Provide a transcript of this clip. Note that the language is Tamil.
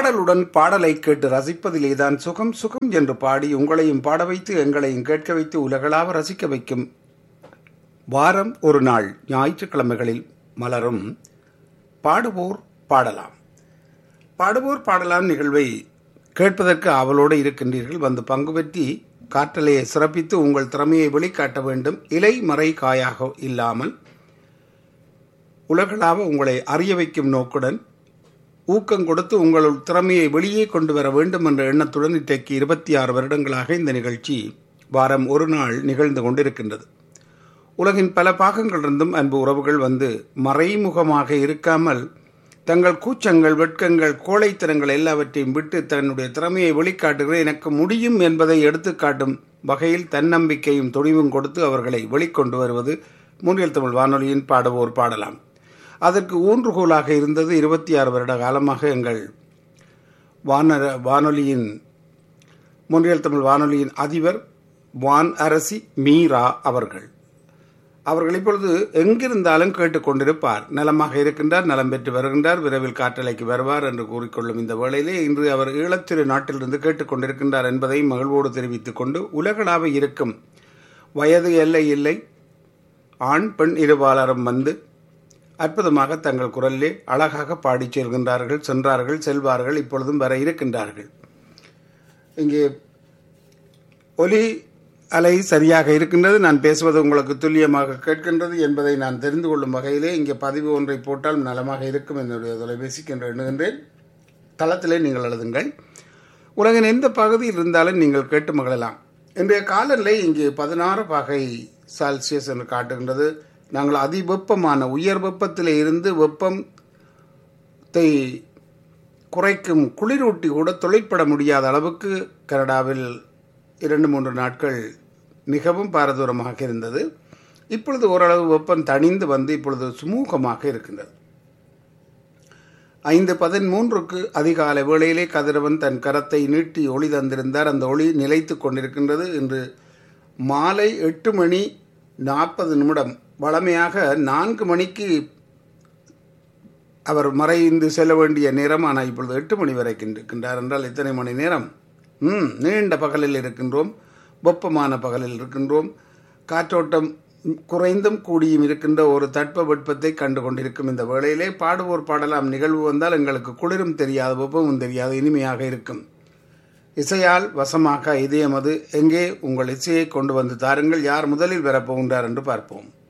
பாடலுடன் பாடலை கேட்டு ரசிப்பதிலேதான் சுகம் சுகம் என்று பாடி உங்களையும் பாட வைத்து எங்களையும் கேட்க வைத்து உலகளாவ ரசிக்க வைக்கும் வாரம் ஒரு நாள் ஞாயிற்றுக்கிழமைகளில் மலரும் பாடுவோர் பாடலாம் பாடுவோர் பாடலாம் நிகழ்வை கேட்பதற்கு ஆவலோடு இருக்கின்றீர்கள் வந்து பங்கு பெற்றி காற்றலையை சிறப்பித்து உங்கள் திறமையை வெளிக்காட்ட வேண்டும் இலை மறை காயாக இல்லாமல் உலகளாவ உங்களை அறிய வைக்கும் நோக்குடன் ஊக்கம் கொடுத்து உங்கள் திறமையை வெளியே கொண்டு வர வேண்டும் என்ற எண்ணத்துடன் இன்றைக்கு இருபத்தி ஆறு வருடங்களாக இந்த நிகழ்ச்சி வாரம் ஒரு நாள் நிகழ்ந்து கொண்டிருக்கின்றது உலகின் பல பாகங்களிலிருந்தும் அன்பு உறவுகள் வந்து மறைமுகமாக இருக்காமல் தங்கள் கூச்சங்கள் வெட்கங்கள் கோழைத்தனங்கள் எல்லாவற்றையும் விட்டு தன்னுடைய திறமையை வெளிக்காட்டுகிற எனக்கு முடியும் என்பதை எடுத்துக்காட்டும் வகையில் தன்னம்பிக்கையும் துணிவும் கொடுத்து அவர்களை வெளிக்கொண்டு வருவது மூன்றியல் தமிழ் வானொலியின் பாடுவோர் பாடலாம் அதற்கு ஊன்றுகோலாக இருந்தது இருபத்தி ஆறு வருட காலமாக எங்கள் வானர வானொலியின் மூன்றியல் தமிழ் வானொலியின் அதிபர் வான் அரசி மீரா அவர்கள் அவர்கள் இப்பொழுது எங்கிருந்தாலும் கேட்டுக்கொண்டிருப்பார் நலமாக இருக்கின்றார் நலம் பெற்று வருகின்றார் விரைவில் காற்றலைக்கு வருவார் என்று கூறிக்கொள்ளும் இந்த வேளையிலே இன்று அவர் ஈழத்திரு நாட்டிலிருந்து கேட்டுக்கொண்டிருக்கின்றார் என்பதை மகிழ்வோடு தெரிவித்துக் கொண்டு உலகளாக இருக்கும் வயது எல்லை இல்லை ஆண் பெண் இருபாலரும் வந்து அற்புதமாக தங்கள் குரலிலே அழகாக பாடிச் செல்கின்றார்கள் சென்றார்கள் செல்வார்கள் இப்பொழுதும் வர இருக்கின்றார்கள் இங்கே ஒலி அலை சரியாக இருக்கின்றது நான் பேசுவது உங்களுக்கு துல்லியமாக கேட்கின்றது என்பதை நான் தெரிந்து கொள்ளும் வகையிலே இங்கே பதிவு ஒன்றை போட்டால் நலமாக இருக்கும் என்னுடைய தொலைபேசிக்கு என்று எண்ணுகின்றேன் தளத்திலே நீங்கள் எழுதுங்கள் உலகின் எந்த பகுதியில் இருந்தாலும் நீங்கள் கேட்டு மகிழலாம் இன்றைய காலநிலை இங்கு பதினாறு பாகை செல்சியஸ் என்று காட்டுகின்றது நாங்கள் அதிவெப்பமான உயர் வெப்பத்திலே இருந்து வெப்பத்தை குறைக்கும் குளிரூட்டி கூட தொழிற்பட முடியாத அளவுக்கு கனடாவில் இரண்டு மூன்று நாட்கள் மிகவும் பாரதூரமாக இருந்தது இப்பொழுது ஓரளவு வெப்பம் தணிந்து வந்து இப்பொழுது சுமூகமாக இருக்கின்றது ஐந்து பதிமூன்றுக்கு அதிகாலை வேளையிலே கதிரவன் தன் கரத்தை நீட்டி ஒளி தந்திருந்தார் அந்த ஒளி நிலைத்து கொண்டிருக்கின்றது இன்று மாலை எட்டு மணி நாற்பது நிமிடம் வளமையாக நான்கு மணிக்கு அவர் மறைந்து செல்ல வேண்டிய நேரம் ஆனால் இப்பொழுது எட்டு மணி வரைக்கும் இருக்கின்றார் என்றால் எத்தனை மணி நேரம் ம் நீண்ட பகலில் இருக்கின்றோம் வெப்பமான பகலில் இருக்கின்றோம் காற்றோட்டம் குறைந்தும் கூடியும் இருக்கின்ற ஒரு தட்ப வெப்பத்தை கண்டு கொண்டிருக்கும் இந்த வேளையிலே பாடுவோர் பாடலாம் நிகழ்வு வந்தால் எங்களுக்கு குளிரும் தெரியாது வெப்பமும் தெரியாது இனிமையாக இருக்கும் இசையால் வசமாக்க இதயமது எங்கே உங்கள் இசையை கொண்டு வந்து தாருங்கள் யார் முதலில் வரப்போகின்றார் என்று பார்ப்போம்